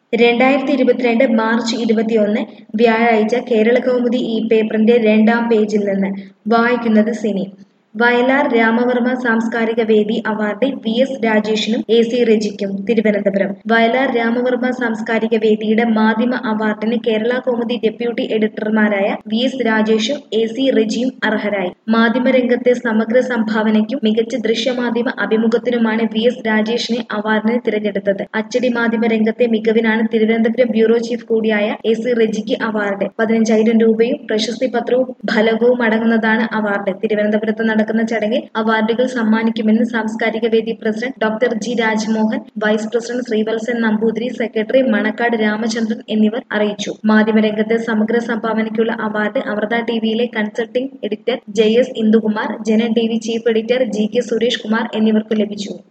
രണ്ടായിരത്തി ഇരുപത്തിരണ്ട് മാർച്ച് ഇരുപത്തിയൊന്ന് വ്യാഴാഴ്ച കേരളകൗമുദി ഈ പേപ്പറിന്റെ രണ്ടാം പേജിൽ നിന്ന് വായിക്കുന്നത് സിനി വയലാർ രാമവർമ്മ സാംസ്കാരിക വേദി അവാർഡ് വി എസ് രാജേഷിനും എ സി റെജിക്കും തിരുവനന്തപുരം വയലാർ രാമവർമ്മ സാംസ്കാരിക വേദിയുടെ മാധ്യമ അവാർഡിന് കേരള കൗമുദി ഡെപ്യൂട്ടി എഡിറ്റർമാരായ വി എസ് രാജേഷും എ സി റെജിയും അർഹരായി മാധ്യമരംഗത്തെ സമഗ്ര സംഭാവനയ്ക്കും മികച്ച ദൃശ്യമാധ്യമ അഭിമുഖത്തിനുമാണ് വി എസ് രാജേഷിനെ അവാർഡിന് തിരഞ്ഞെടുത്തത് അച്ചടി മാധ്യമ രംഗത്തെ മികവിനാണ് തിരുവനന്തപുരം ബ്യൂറോ ചീഫ് കൂടിയായ എ സി റെജിക്ക് അവാർഡ് പതിനഞ്ചായിരം രൂപയും പ്രശസ്തി പത്രവും ഫലകവും അടങ്ങുന്നതാണ് അവാർഡ് തിരുവനന്തപുരത്ത് നടക്കുന്ന ചടങ്ങിൽ അവാർഡുകൾ സമ്മാനിക്കുമെന്ന് സാംസ്കാരിക വേദി president doctor G Rajmohan vice president Sreevalsan Namboothiri secretary Manakkad Ramachandran എന്നിവർ അറിയിച്ചു മാധ്യമരംഗത്തെ സമഗ്ര സംഭാവനയ്ക്കുള്ള അവാർഡ് അമൃത ടിവിയിലെ consulting editor J S Indukumar Janam T V chief editor G K Suresh Kumar എന്നിവർക്ക് ലഭിച്ചു